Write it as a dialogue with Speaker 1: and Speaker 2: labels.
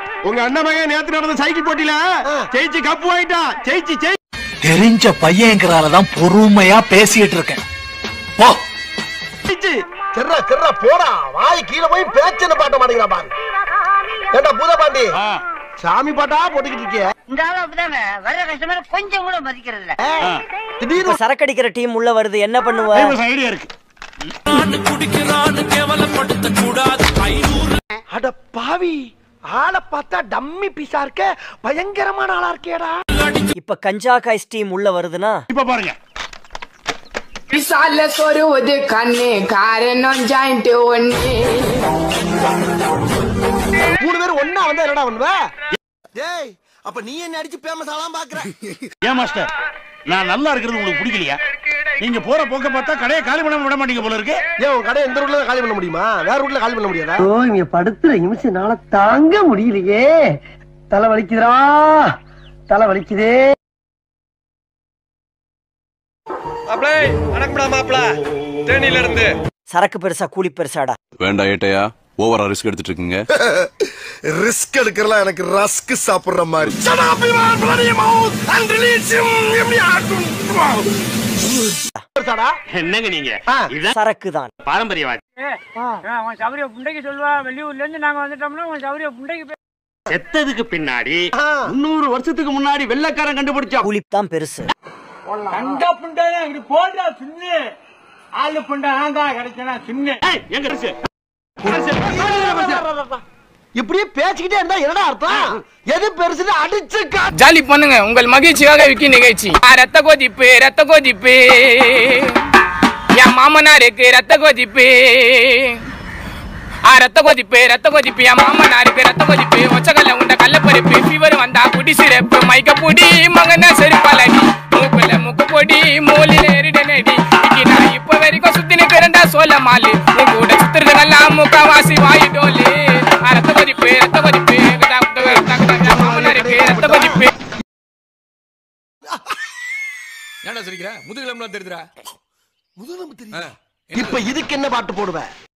Speaker 1: உங்க அண்ணன் மகன் நேத்து நடந்த சைக்கிள் போட்டியில ஜெயிச்சு கப்பு வாங்கிட்டான் ஜெயிச்சு ஜெயிச்சு
Speaker 2: தெரிஞ்ச பையங்கிறாலதான் பொறுமையா பேசிட்டு இருக்கேன் போ
Speaker 3: செர்ரா செர்ரா போடா வாய் கீழே போய் பேச்சன பாட்ட மாட்டேங்கிறா பாரு ஏண்டா பூதபாண்டி சாமி பாட்டா போட்டுக்கிட்டு இருக்கிய
Speaker 4: இந்த ஆளு அப்படிதாங்க வர்ற கஸ்டமர் கொஞ்சம் கூட மதிக்கிறது இல்ல
Speaker 3: திடீர்னு
Speaker 5: சரக்கு அடிக்கிற டீம் உள்ள வருது என்ன பண்ணுவ
Speaker 1: ஐடியா இருக்கு
Speaker 3: அட பாவி ஆளை பார்த்தா டம்மி பீஸா இருக்க பயங்கரமான ஆளா இருக்கேடா
Speaker 5: இப்ப கஞ்சா காய்ஸ் டீம் உள்ள வருதுன்னா
Speaker 1: இப்ப பாருங்க
Speaker 6: விசால சொருவது கண்ணு காரணம் ஜாயிண்ட் ஒண்ணு
Speaker 3: மூணு பேரும் ஒண்ணா வந்தா என்னடா பண்ணுவ டேய் அப்ப நீ என்ன அடிச்சு பேமஸ் ஆலாம் பாக்குற
Speaker 1: ஏன் மாஸ்டர் நான் நல்லா இருக்கிறது உங்களுக்கு பிடிக்கலையா நீங்க போற போக்க பார்த்தா கடையை காலி பண்ண விட மாட்டீங்க போல இருக்கு
Speaker 3: ஏன் உன் கடை எந்த ரூட்ல காலி பண்ண முடியுமா வேற ரூட்ல காலி பண்ண முடியாதா
Speaker 7: ஓ இங்க படுத்துற நிமிஷம்னால தாங்க முடியலையே தலை வலிக்குதுடா தலை வலிக்குதே
Speaker 5: சரக்கு பெருசா கூலி பெருசாடா
Speaker 8: வேண்டாம் ஏட்டையா ஓவரா ரிஸ்க் எடுத்துட்டு இருக்கீங்க
Speaker 3: ரிஸ்க் எடுக்கிறலாம் எனக்கு ரஸ்க் சாப்பிடுற மாதிரி
Speaker 1: என்னங்க நீங்க
Speaker 3: ஆ.
Speaker 1: இதான்
Speaker 5: சரக்கு தான்
Speaker 1: பாரம்பரியவாதி
Speaker 4: உன் சௌரிய புண்டைக்கு சொல்லுவா வெளியூர்ல இருந்து நாங்க வந்துட்டோம்னா உன் சௌரிய புண்டைக்கு
Speaker 1: செத்ததுக்கு பின்னாடி முன்னூறு வருஷத்துக்கு முன்னாடி வெள்ளக்காரன் கண்டுபிடிச்சா
Speaker 5: கூலி தான் பெருசு
Speaker 4: அந்த புண்டை இப்படி போடுறா சின்ன ஆளு புண்டை நான் தான் கிடைச்சனா சின்ன
Speaker 1: ஏய், எங்க இருக்கு?
Speaker 3: இப்படியே பேசிக்கிட்டே இருந்தா என்னடா அர்த்தம் எது பெருசுன்னு அடிச்சு கா
Speaker 6: ஜாலி பண்ணுங்க உங்கள் மகிழ்ச்சியாக விக்கி நிகழ்ச்சி ஆ, ரத்த கொதிப்பு ரத்த கொதிப்பு என் மாமனாருக்கு ரத்த கொதிப்பு ஆ ரத்த கொதிப்பு ரத்த கொதிப்பு என் மாமனாருக்கு ரத்த கொதிப்பு ஒச்சகல்ல உண்ட கள்ளப்பருப்பு ஃபீவர் வந்தா குடி சிறப்பு மயக்க பொடி மகனா செருப்பாலடி மூக்குல முக்கு பொடி மூலில எரிடனடி இன்னைக்கு நான் இப்ப வரைக்கும் சுத்தி நிக்கிறேன்டா சோல மாலு உன் கூட சுத்துறதுங்கெல்லாம் முக்கவாசி வாயு டோலு ஆ, ரத்த கொதிப்பு ரத்த கொதிப்பு என் மாமனாருக்கு ரத்த கொதிப்பு
Speaker 3: இப்ப இதுக்கு என்ன பாட்டு போடுவ